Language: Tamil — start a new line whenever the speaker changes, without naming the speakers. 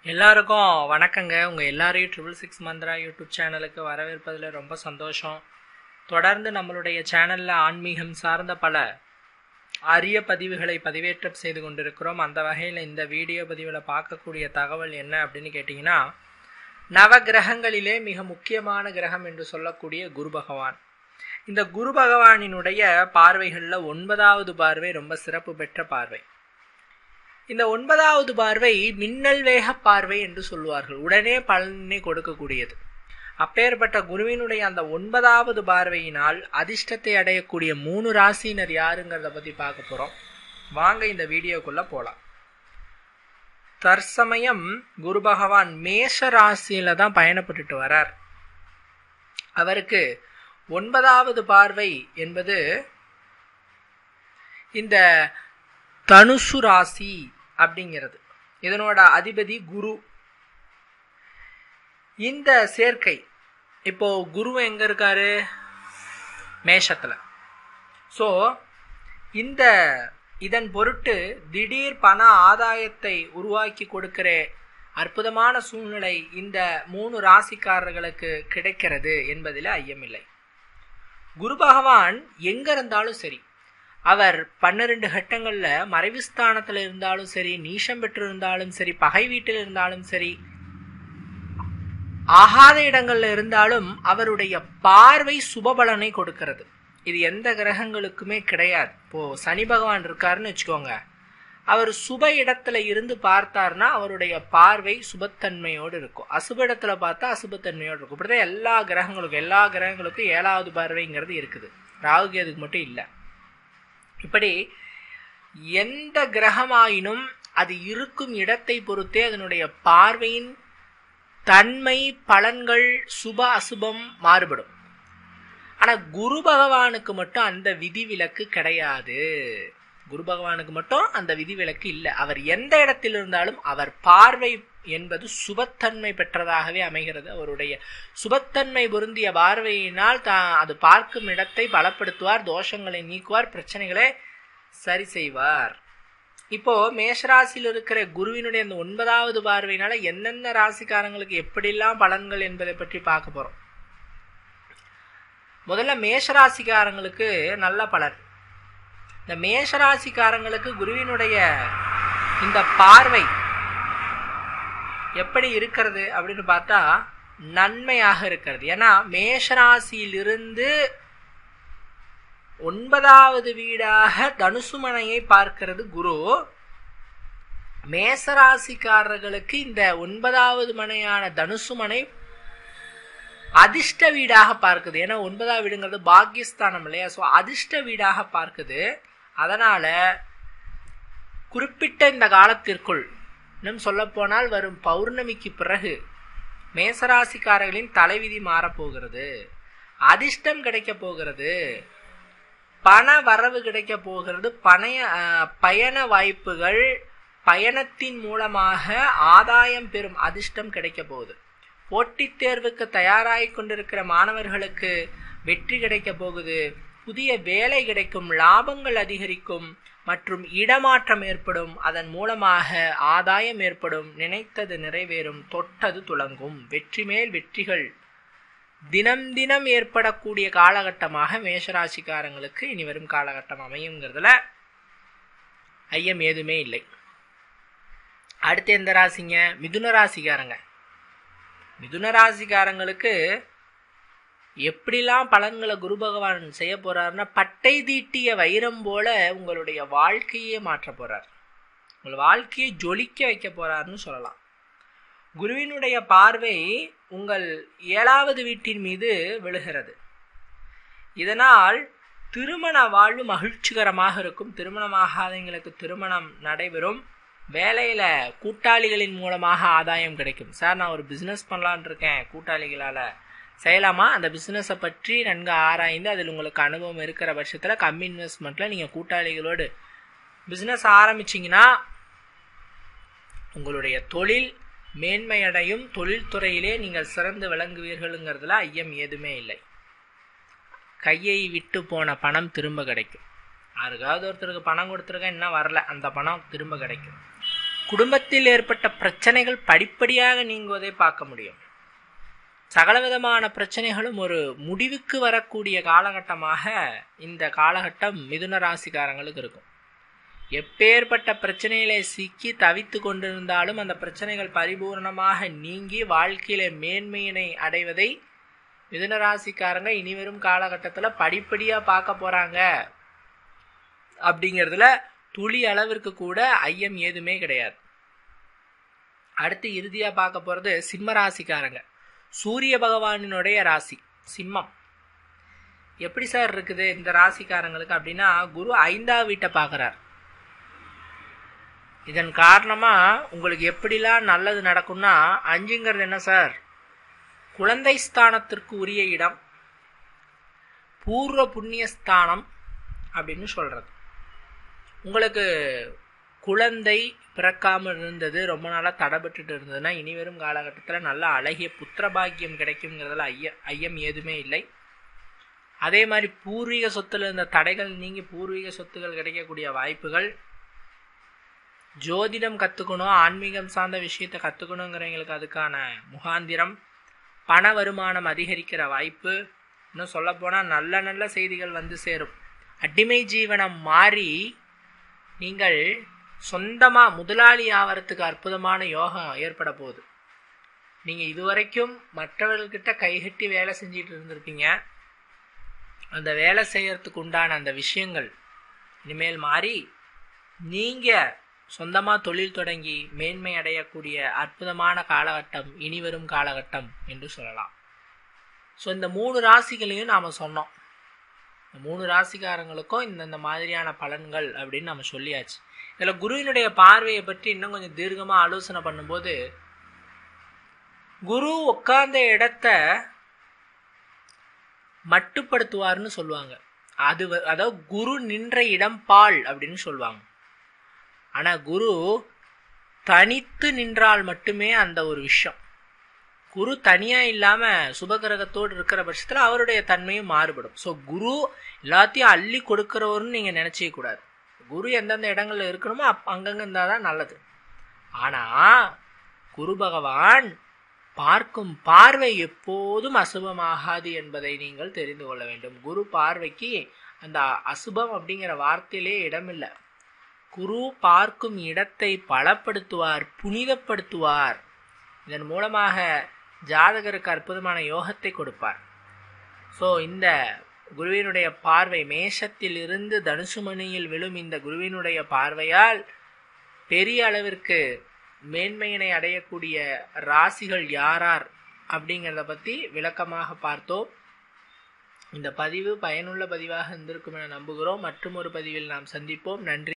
எல்லாருக்கும் வணக்கங்க உங்கள் எல்லாரையும் ட்ரிபிள் சிக்ஸ் மந்த்ரா யூடியூப் சேனலுக்கு வரவேற்பதில் ரொம்ப சந்தோஷம் தொடர்ந்து நம்மளுடைய சேனலில் ஆன்மீகம் சார்ந்த பல அரிய பதிவுகளை பதிவேற்றம் செய்து கொண்டிருக்கிறோம் அந்த வகையில் இந்த வீடியோ பதிவில் பார்க்கக்கூடிய தகவல் என்ன அப்படின்னு கேட்டிங்கன்னா நவ கிரகங்களிலே மிக முக்கியமான கிரகம் என்று சொல்லக்கூடிய குரு பகவான் இந்த குரு பகவானினுடைய பார்வைகளில் ஒன்பதாவது பார்வை ரொம்ப சிறப்பு பெற்ற பார்வை இந்த ஒன்பதாவது பார்வை மின்னல் வேக பார்வை என்று சொல்லுவார்கள் உடனே பலனை கொடுக்கக்கூடியது அப்பேற்பட்ட குருவினுடைய அந்த ஒன்பதாவது பார்வையினால் அதிர்ஷ்டத்தை அடையக்கூடிய மூணு ராசியினர் யாருங்கிறத பத்தி பார்க்க போறோம் வாங்க இந்த வீடியோக்குள்ள போலாம் தற்சமயம் குரு பகவான் மேஷ ராசியில தான் பயணப்பட்டுட்டு வரார் அவருக்கு ஒன்பதாவது பார்வை என்பது இந்த தனுசு ராசி அப்படிங்கிறது இதனோட அதிபதி குரு இந்த சேர்க்கை இப்போ குரு எங்க இருக்காரு மேஷத்துல ஸோ இந்த இதன் பொருட்டு திடீர் பண ஆதாயத்தை உருவாக்கி கொடுக்கிற அற்புதமான சூழ்நிலை இந்த மூணு ராசிக்காரர்களுக்கு கிடைக்கிறது என்பதில் ஐயமில்லை குரு பகவான் எங்க இருந்தாலும் சரி அவர் பன்னிரண்டு கட்டங்கள்ல மறைவு ஸ்தானத்துல இருந்தாலும் சரி நீஷம் பெற்று இருந்தாலும் சரி பகை வீட்டில் இருந்தாலும் சரி ஆகாத இடங்கள்ல இருந்தாலும் அவருடைய பார்வை சுபபலனை கொடுக்கிறது இது எந்த கிரகங்களுக்குமே கிடையாது இப்போ சனி பகவான் இருக்காருன்னு வச்சுக்கோங்க அவர் சுப இடத்துல இருந்து பார்த்தார்னா அவருடைய பார்வை சுபத்தன்மையோடு இருக்கும் அசுப இடத்துல பார்த்தா அசுபத்தன்மையோடு இருக்கும் இப்படிதான் எல்லா கிரகங்களுக்கும் எல்லா கிரகங்களுக்கும் ஏழாவது பார்வைங்கிறது இருக்குது ராகுகேதுக்கு மட்டும் இல்லை இப்படி எந்த கிரகமாயினும் அது இருக்கும் இடத்தை பொறுத்தே அதனுடைய பார்வையின் தன்மை பலன்கள் சுப அசுபம் மாறுபடும் ஆனா குரு பகவானுக்கு மட்டும் அந்த விதிவிலக்கு கிடையாது குரு பகவானுக்கு மட்டும் அந்த விதிவிலக்கு இல்லை அவர் எந்த இடத்தில் இருந்தாலும் அவர் பார்வை என்பது சுபத்தன்மை பெற்றதாகவே அமைகிறது அவருடைய சுபத்தன்மை பொருந்திய பார்வையினால் தான் அது பார்க்கும் இடத்தை பலப்படுத்துவார் தோஷங்களை நீக்குவார் பிரச்சனைகளை சரி செய்வார் இப்போ மேஷராசியில் இருக்கிற குருவினுடைய அந்த ஒன்பதாவது பார்வையினால எந்தெந்த ராசிக்காரங்களுக்கு எப்படிலாம் பலன்கள் என்பதை பற்றி பார்க்க போறோம் முதல்ல மேஷராசிக்காரங்களுக்கு நல்ல பலன் இந்த மேஷராசிக்காரங்களுக்கு குருவினுடைய இந்த பார்வை எப்படி இருக்கிறது அப்படின்னு பார்த்தா நன்மையாக இருக்கிறது ஏன்னா மேஷராசியிலிருந்து ஒன்பதாவது வீடாக தனுசுமனையை பார்க்கிறது குரு மேசராசிக்காரர்களுக்கு இந்த ஒன்பதாவது மனையான தனுசுமனை அதிர்ஷ்ட வீடாக பார்க்குது ஏன்னா ஒன்பதாவது வீடுங்கிறது பாக்கியஸ்தானம் இல்லையா ஸோ அதிர்ஷ்ட வீடாக பார்க்குது அதனால குறிப்பிட்ட இந்த காலத்திற்குள் இன்னும் சொல்ல போனால் வரும் பௌர்ணமிக்கு பிறகு மேசராசிக்காரர்களின் தலைவிதி மாறப்போகிறது அதிர்ஷ்டம் கிடைக்க போகிறது பண வரவு கிடைக்க போகிறது பணைய பயண வாய்ப்புகள் பயணத்தின் மூலமாக ஆதாயம் பெறும் அதிர்ஷ்டம் கிடைக்க போகுது போட்டித் தேர்வுக்கு தயாராகி கொண்டிருக்கிற மாணவர்களுக்கு வெற்றி கிடைக்க போகுது புதிய வேலை கிடைக்கும் லாபங்கள் அதிகரிக்கும் மற்றும் இடமாற்றம் ஏற்படும் அதன் மூலமாக ஆதாயம் ஏற்படும் நினைத்தது நிறைவேறும் தொட்டது துளங்கும் வெற்றி மேல் வெற்றிகள் தினம் தினம் ஏற்படக்கூடிய காலகட்டமாக மேஷராசிக்காரங்களுக்கு இனி வரும் காலகட்டம் அமையுங்கிறதுல ஐயம் ஏதுமே இல்லை அடுத்து எந்த ராசிங்க மிதுன ராசிக்காரங்க மிதுன ராசிக்காரங்களுக்கு எப்படிலாம் பலன்களை குரு பகவான் செய்ய போறாருன்னா பட்டை தீட்டிய வைரம் போல உங்களுடைய வாழ்க்கையே மாற்ற போறார் உங்கள் வாழ்க்கையை ஜொலிக்க வைக்க போறாருன்னு சொல்லலாம் குருவினுடைய பார்வை உங்கள் ஏழாவது வீட்டின் மீது விழுகிறது இதனால் திருமண வாழ்வு மகிழ்ச்சிகரமாக இருக்கும் திருமணமாகாதவங்களுக்கு திருமணம் நடைபெறும் வேலையில கூட்டாளிகளின் மூலமாக ஆதாயம் கிடைக்கும் சார் நான் ஒரு பிஸ்னஸ் பண்ணலான் இருக்கேன் கூட்டாளிகளால செய்யலாமா அந்த பிஸ்னஸை பற்றி நன்கு ஆராய்ந்து அதில் உங்களுக்கு அனுபவம் இருக்கிற பட்சத்தில் கம்மி இன்வெஸ்ட்மெண்ட்டில் நீங்கள் கூட்டாளிகளோடு பிஸ்னஸ் ஆரம்பிச்சிங்கன்னா உங்களுடைய தொழில் மேன்மையடையும் தொழில்துறையிலே நீங்கள் சிறந்து விளங்குவீர்களுங்கிறதுல ஐயம் ஏதுமே இல்லை கையை விட்டு போன பணம் திரும்ப கிடைக்கும் யாருக்காவது ஒருத்தருக்கு பணம் கொடுத்துருக்கேன் இன்னும் வரல அந்த பணம் திரும்ப கிடைக்கும் குடும்பத்தில் ஏற்பட்ட பிரச்சனைகள் படிப்படியாக நீங்குவதை பார்க்க முடியும் சகலவிதமான பிரச்சனைகளும் ஒரு முடிவுக்கு வரக்கூடிய காலகட்டமாக இந்த காலகட்டம் மிதுன ராசிக்காரங்களுக்கு இருக்கும் எப்பேற்பட்ட பிரச்சனையில சிக்கி தவித்து கொண்டிருந்தாலும் அந்த பிரச்சனைகள் பரிபூர்ணமாக நீங்கி வாழ்க்கையில மேன்மையினை அடைவதை மிதுன ராசிக்காரங்க இனிவரும் காலகட்டத்தில் படிப்படியாக பார்க்க போறாங்க அப்படிங்கிறதுல துளி அளவிற்கு கூட ஐயம் ஏதுமே கிடையாது அடுத்து இறுதியா பார்க்க போறது சிம்ம ராசிக்காரங்க சூரிய பகவானினுடைய ராசி சிம்மம் எப்படி சார் இருக்குது இந்த ராசிக்காரங்களுக்கு அப்படின்னா குரு ஐந்தாவது வீட்டை பார்க்குறார் இதன் காரணமா உங்களுக்கு எப்படிலாம் நல்லது நடக்கும்னா அஞ்சுங்கிறது என்ன சார் குழந்தை ஸ்தானத்திற்கு உரிய இடம் பூர்வ புண்ணிய ஸ்தானம் அப்படின்னு சொல்றது உங்களுக்கு குழந்தை பிறக்காமல் இருந்தது ரொம்ப நாளாக தடைபட்டுட்டு இருந்ததுன்னா இனி வரும் காலகட்டத்தில் நல்ல அழகிய புத்திர பாக்கியம் கிடைக்குங்கிறதுல ஐய ஐயம் ஏதுமே இல்லை அதே மாதிரி பூர்வீக சொத்துல இருந்த தடைகள் நீங்கி பூர்வீக சொத்துகள் கிடைக்கக்கூடிய வாய்ப்புகள் ஜோதிடம் கற்றுக்கணும் ஆன்மீகம் சார்ந்த விஷயத்தை கற்றுக்கணுங்கிறவங்களுக்கு அதுக்கான முகாந்திரம் பண வருமானம் அதிகரிக்கிற வாய்ப்பு இன்னும் சொல்லப்போனால் நல்ல நல்ல செய்திகள் வந்து சேரும் அடிமை ஜீவனம் மாறி நீங்கள் சொந்தமாக முதலாளி ஆவறதுக்கு அற்புதமான யோகம் ஏற்பட போகுது நீங்கள் இதுவரைக்கும் மற்றவர்கள்கிட்ட கைகட்டி வேலை செஞ்சிட்டு இருந்திருப்பீங்க அந்த வேலை செய்யறதுக்கு உண்டான அந்த விஷயங்கள் இனிமேல் மாறி நீங்கள் சொந்தமாக தொழில் தொடங்கி மேன்மை அடையக்கூடிய அற்புதமான காலகட்டம் இனி வரும் காலகட்டம் என்று சொல்லலாம் ஸோ இந்த மூணு ராசிகளையும் நாம் சொன்னோம் இந்த மூணு ராசிக்காரங்களுக்கும் இந்தந்த மாதிரியான பலன்கள் அப்படின்னு நம்ம சொல்லியாச்சு இதில் குருவினுடைய பார்வையை பற்றி இன்னும் கொஞ்சம் தீர்க்கமாக ஆலோசனை பண்ணும்போது குரு உட்கார்ந்த இடத்த மட்டுப்படுத்துவார்னு சொல்லுவாங்க அது அதாவது குரு நின்ற இடம் பால் அப்படின்னு சொல்லுவாங்க ஆனா குரு தனித்து நின்றால் மட்டுமே அந்த ஒரு விஷயம் குரு தனியா இல்லாம சுபகிரகத்தோடு இருக்கிற பட்சத்துல அவருடைய தன்மையும் மாறுபடும் ஸோ குரு எல்லாத்தையும் அள்ளி கொடுக்கிறவர்னு நீங்க நினைச்சிக்க கூடாது குரு எந்தெந்த இடங்கள்ல இருக்கணுமோ அப் அங்கங்க இருந்தாதான் நல்லது ஆனா குரு பகவான் பார்க்கும் பார்வை எப்போதும் அசுபமாகாது என்பதை நீங்கள் தெரிந்து கொள்ள வேண்டும் குரு பார்வைக்கு அந்த அசுபம் அப்படிங்கிற வார்த்தையிலே இடமில்லை குரு பார்க்கும் இடத்தை பலப்படுத்துவார் புனிதப்படுத்துவார் இதன் மூலமாக ஜாதகருக்கு அற்புதமான யோகத்தை கொடுப்பார் ஸோ இந்த குருவினுடைய பார்வை மேஷத்தில் இருந்து தனுசுமணியில் விழும் இந்த குருவினுடைய பார்வையால் பெரிய அளவிற்கு மேன்மையினை அடையக்கூடிய ராசிகள் யாரார் அப்படிங்கிறத பற்றி விளக்கமாக பார்த்தோம் இந்த பதிவு பயனுள்ள பதிவாக இருந்திருக்கும் என நம்புகிறோம் மற்றும் ஒரு பதிவில் நாம் சந்திப்போம் நன்றி